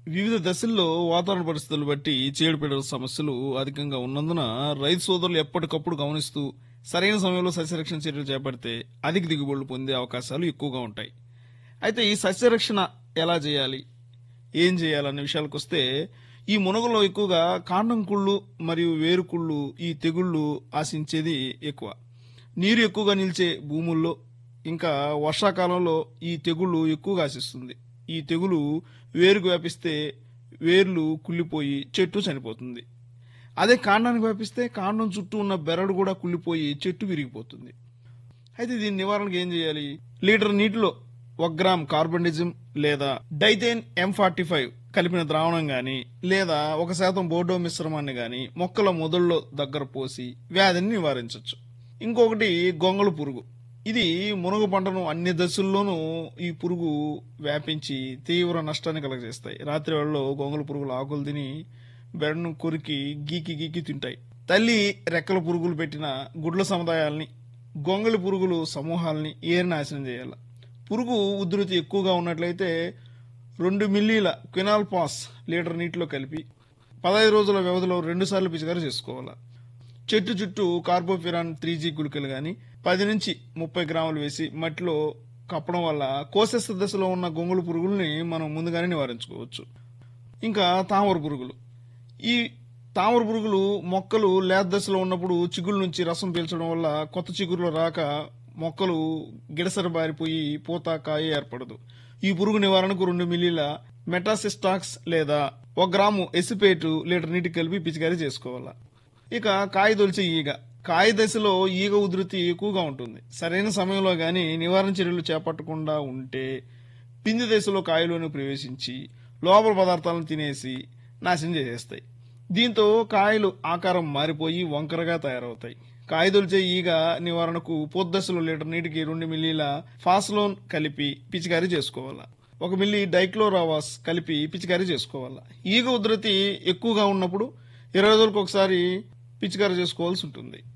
వివిధ దశల్లో వాతావరణ పరిస్థితులు బట్టి చీడపీడల సమస్యలు అధికంగా ఉన్నందున రైతు సోదరులు ఎప్పటికప్పుడు గమనిస్తూ సరైన సమయంలో సస్యరక్షణ చర్యలు చేపడితే అధిక దిగుబడులు పొందే అవకాశాలు ఎక్కువగా ఉంటాయి అయితే ఈ సస్యరక్షణ ఎలా చేయాలి ఏం చేయాలనే విషయాలకు వస్తే ఈ మునగలో ఎక్కువగా కాండం కుళ్ళు మరియు వేరు కుళ్ళు ఈ తెగుళ్ళు ఆశించేది ఎక్కువ నీరు ఎక్కువగా నిలిచే భూముల్లో ఇంకా వర్షాకాలంలో ఈ తెగుళ్ళు ఎక్కువగా ఆశిస్తుంది ఈ తెగులు వేరుకు వ్యాపిస్తే వేర్లు కుళ్ళిపోయి చెట్టు చనిపోతుంది అదే కాండానికి వ్యాపిస్తే కాండం చుట్టూ ఉన్న బెరడు కూడా కుళ్ళిపోయి చెట్టు విరిగిపోతుంది అయితే దీని నివారణకు ఏం చేయాలి లీటర్ నీటిలో ఒక గ్రామ్ కార్బనిజం లేదా డైథేన్ ఎం ఫార్టీ ఫైవ్ కలిపిన ద్రావణం గాని లేదా ఒక శాతం బోర్డో మిశ్రమాన్ని గాని మొక్కల మొదల్లో దగ్గర పోసి వ్యాధిని నివారించవచ్చు ఇంకొకటి గొంగళి పురుగు ఇది మునగ పంటను అన్ని దశల్లోనూ ఈ పురుగు వ్యాపించి తీవ్ర నష్టాన్ని కలగజేస్తాయి రాత్రి వేళలో గొంగళి పురుగులు ఆకులు తిని బెడను కొరికి గీకి గీకి తింటాయి తల్లి రెక్కల పురుగులు పెట్టిన గుడ్ల సముదాయాల్ని గొంగళి పురుగులు సమూహాల్ని ఏరి నాశనం చేయాలి పురుగు ఉధృతి ఎక్కువగా ఉన్నట్లయితే రెండు మిల్లీల క్వినాల్ పాస్ లీటర్ నీటిలో కలిపి పదహైదు రోజుల వ్యవధిలో రెండు సార్లు పిచికారీ చేసుకోవాలి చెట్టు చుట్టూ కార్బోఫిరాన్ త్రీ జీ గుళికలు కానీ పది నుంచి ముప్పై గ్రాములు వేసి మట్టిలో కప్పడం వల్ల కోశస్థ దశలో ఉన్న గొంగుళ పురుగుల్ని మనం ముందుగానే నివారించుకోవచ్చు ఇంకా తామర పురుగులు ఈ తామర పురుగులు మొక్కలు లేత దశలో ఉన్నప్పుడు చిగుళ్ళ నుంచి రసం పీల్చడం వల్ల కొత్త చిగురులు రాక మొక్కలు గిడసర బారిపోయి పూత కాయ ఏర్పడదు ఈ పురుగు నివారణకు రెండు మిల్లీల మెటాసిస్టాక్స్ లేదా ఒక గ్రాము ఎసిపేటు లీటర్ నీటి కలిపి పిచికారీ చేసుకోవాలి ఇక కాయ తొలిచే ఈగ కాయ దశలో ఈగ ఉధృతి ఎక్కువగా ఉంటుంది సరైన సమయంలో గాని నివారణ చర్యలు చేపట్టకుండా ఉంటే పిండి దశలో కాయలోనే ప్రవేశించి లోపల పదార్థాలను తినేసి నాశనం చేసేస్తాయి దీంతో కాయలు ఆకారం మారిపోయి వంకరగా తయారవుతాయి కాయదొలిచే ఈగ నివారణకు పొద్దశలో లీటర్ నీటికి రెండు మిల్లీల ఫాస్లోన్ కలిపి పిచికారీ చేసుకోవాలా ఒక మిల్లీ డైక్లోరావాస్ కలిపి పిచికారీ చేసుకోవాలా ఈగ ఉధృతి ఎక్కువగా ఉన్నప్పుడు ఇరవై రోజులకు ఒకసారి పిచికారీ చేసుకోవాల్సి ఉంటుంది